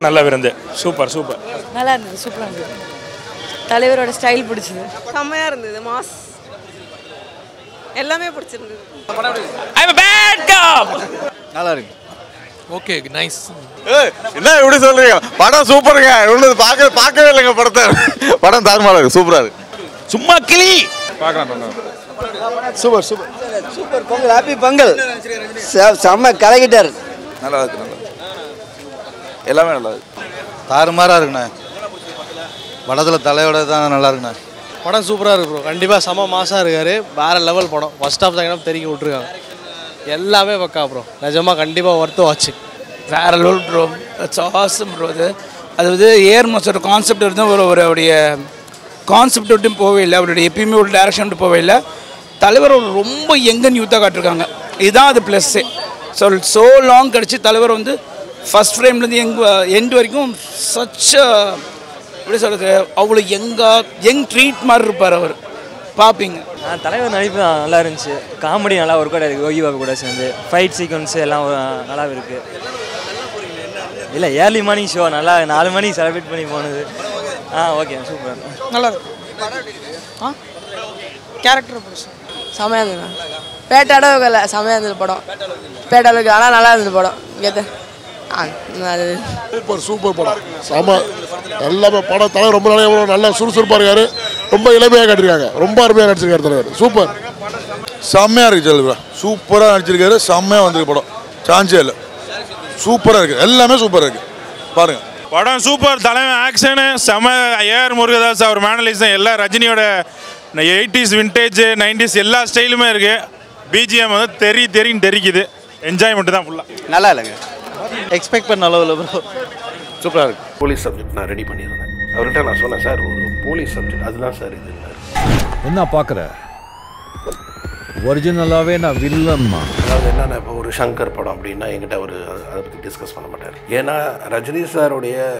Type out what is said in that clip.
நல்ல விருந்து super super நல்லா இருந்தது சூப்பராக இருந்தது தலைவரோட ஸ்டைல் பிடிச்சது செம்மையாக இருந்தது மாஸ் எல்லாமே பிடிச்சிருந்தது நல்லா இருக்கு ஓகே நைஸ் என்ன இப்படி சொல்றீங்க படம் சூப்பருங்க ஒன்று பார்க்க பார்க்கவே இல்லைங்க படத்தை படம் தாறுமாறா இருக்கு சூப்பரா இருக்கு சும்மா கிளி super super super Pongal happy Pongal செ- செம்ம கலக்கிட்டார் நல்லா இருக்கு நல்லா இருக்கு. எல்லாமே நல்லா இருக்கு தாறுமாறா இருக்குண்ணே படத்தில் தலையோட தான் நல்லா இருக்குண்ணே படம் சூப்பராக இருக்கு ப்ரோ கண்டிப்பாக செம மாசாக இருக்காரு வேற லெவல் படம் ஃபர்ஸ்ட் ஆஃப் செகண்ட் ஆஃப் தெரிய விட்ருக்காங்க எல்லாமே பக்கா ப்ரோ நிஜமாக கண்டிப்பாக ஒர்த்து வாட்ச் வேற level bro it's awesome bro அது அது வந்து ஏர் மாஸ்டர் கான்செப்ட் வந்து ஒரு ஒரு அவருடைய கான்செப்ட் விட்டும் போவே இல்லை அவருடைய எப்பயுமே ஒரு டேரக்ஷன் விட்டு போவே இல்லை தலைவர் ஒரு ரொம்ப யங்கன் யூத்தாக காட்டிருக்காங்க இதுதான் அது ப்ளஸ்ஸே ஸோ ஸோ லாங் கழிச்சு தலைவர் வந்து ஃபஸ்ட் ஃப்ரேம்லேருந்து எங் எண்ட் வரைக்கும் சச்ச எப்படி சொல்கிறது அவ்வளோ யங்காக யங் ட்ரீட் மாதிரி இருப்பார் அவர் பார்ப்பீங்க தலைவர் நடிப்பு நல்லா இருந்துச்சு காமெடி நல்லா ஒர்க் அவுட் ஆயிருக்கு யோகி பாபு கூட சேர்ந்து ஃபைட் சீக்வன்ஸ் எல்லாம் நல்லா இருக்கு இல்லை ஏர்லி மார்னிங் ஷோ நல்லா நாலு மணிக்கு செலிப்ரேட் பண்ணி போனது ஆ ஓகே சூப்பர் நல்லா இருக்கு ஆ கேரக்டர் பிடிச்சி செம்மையாக இருந்தது பேட்ட அளவுக்கு இல்லை செம்மையாக இருந்தது படம் பேட்ட அளவுக்கு ஆனால் நல்லா இருந்தது படம் கேத்து அது சூப்பர் சூப்பர் படம் செம எல்லாமே படம் தலைவர் ரொம்ப நாளைக்கு அப்புறம் நல்லா சுறுசுறுப்பாக இருக்காரு ரொம்ப இளமையாக காட்டிருக்காங்க ரொம்ப அருமையாக நடிச்சிருக்காரு தலைவர் சூப்பர் செம்மையா இருக்கு செல்வா சூப்பராக நடிச்சிருக்காரு செம்மையா வந்திருக்கு படம் சான்ஸே இல்லை சூப்பராக இருக்கு எல்லாமே சூப்பராக இருக்கு பாருங்க படம் சூப்பர் தலைவன் ஆக்ஷனு செம ஏஆர் முருகதாஸ் அவர் மேனலிசம் எல்லா ரஜினியோட எயிட்டிஸ் விண்டேஜ் நைன்டிஸ் எல்லா ஸ்டைலுமே இருக்கு பிஜிஎம் வந்து தெரி தெரின்னு தெரிக்குது என்ஜாய்மெண்ட் தான் ஃபுல்லாக நல்லா இல்லைங்க எக்ஸ்பெக்ட் பண்ண அளவில் ப்ரோ சூப்பராக இருக்கு போலீஸ் சப்ஜெக்ட் நான் ரெடி பண்ணியிருந்தேன் அவர்கிட்ட நான் சொன்னேன் சார் ஒரு போலீஸ் சப்ஜெக்ட் அதுதான் சார் இது என்ன பார்க்குற ஒரிஜினலாகவே நான் வில்லன்மா அதாவது என்னென்ன இப்போ ஒரு சங்கர் படம் அப்படின்னா என்கிட்ட அவர் அதை பற்றி டிஸ்கஸ் பண்ண மாட்டார் ஏன்னா ரஜினி சாருடைய